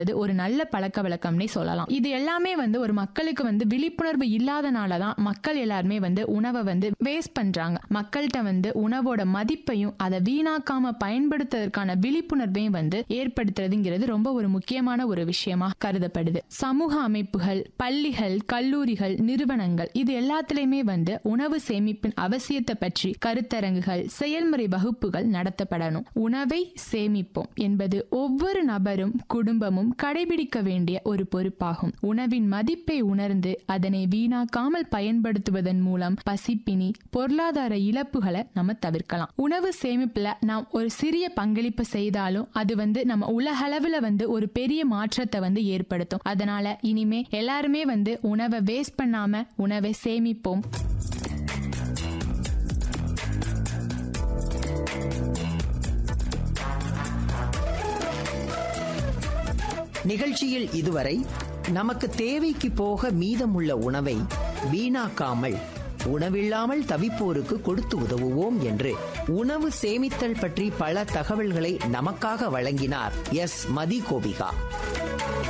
இது ஒரு நல்ல பழக்க வழக்கம்னே சொல்லலாம் இது எல்லாமே வந்து ஒரு மக்களுக்கு வந்து விழிப்புணர்வு இல்லாதனால தான் மக்கள் எல்லாருமே வந்து உணவை வந்து வேஸ்ட் பண்றாங்க மக்கள்கிட்ட வந்து உணவோட மதிப்பையும் அதை வீணாக்காம பயன்படுத்துவதற்கான விழிப்புணர்வையும் வந்து ஏற்படுத்துறதுங்கிறது ரொம்ப ஒரு முக்கியமான ஒரு விஷயமா கருதப்படுது சமூக அமைப்புகள் பள்ளிகள் கல்லூரிகள் நிறுவனங்கள் இது எல்லாத்துலயுமே வந்து உணவு சேமிப்பின் அவசியத்தை பற்றி கருத்தரங்குகள் செயல்முறை வகுப்புகள் நடத்தப்படணும் உணவை சேமிப்போம் என்பது ஒவ்வொரு நபரும் குடும்பமும் கடைபிடிக்க வேண்டிய ஒரு பொறுப்பாகும் உணவின் மதிப்பை உணர்ந்து அதனை வீணாக்காமல் பயன்படுத்துவதன் மூலம் பசிப்பினி பொருளாதார இழப்புகளை நம்ம தவிர்க்கலாம் உணவு சேமிப்புல நாம் ஒரு சிறிய பங்களிப்பு செய்தாலும் அது வந்து நம்ம உலகளவுல வந்து ஒரு பெரிய மாற்றத்தை வந்து ஏற்படுத்தும் அதனால இனிமே எல்லாருமே வந்து உணவை வேஸ்ட் பண்ணாம உணவை சேமிப்போம் நிகழ்ச்சியில் இதுவரை நமக்கு தேவைக்கு போக மீதமுள்ள உணவை வீணாக்காமல் உணவில்லாமல் தவிப்போருக்கு கொடுத்து உதவுவோம் என்று உணவு சேமித்தல் பற்றி பல தகவல்களை நமக்காக வழங்கினார் எஸ் மதி கோபிகா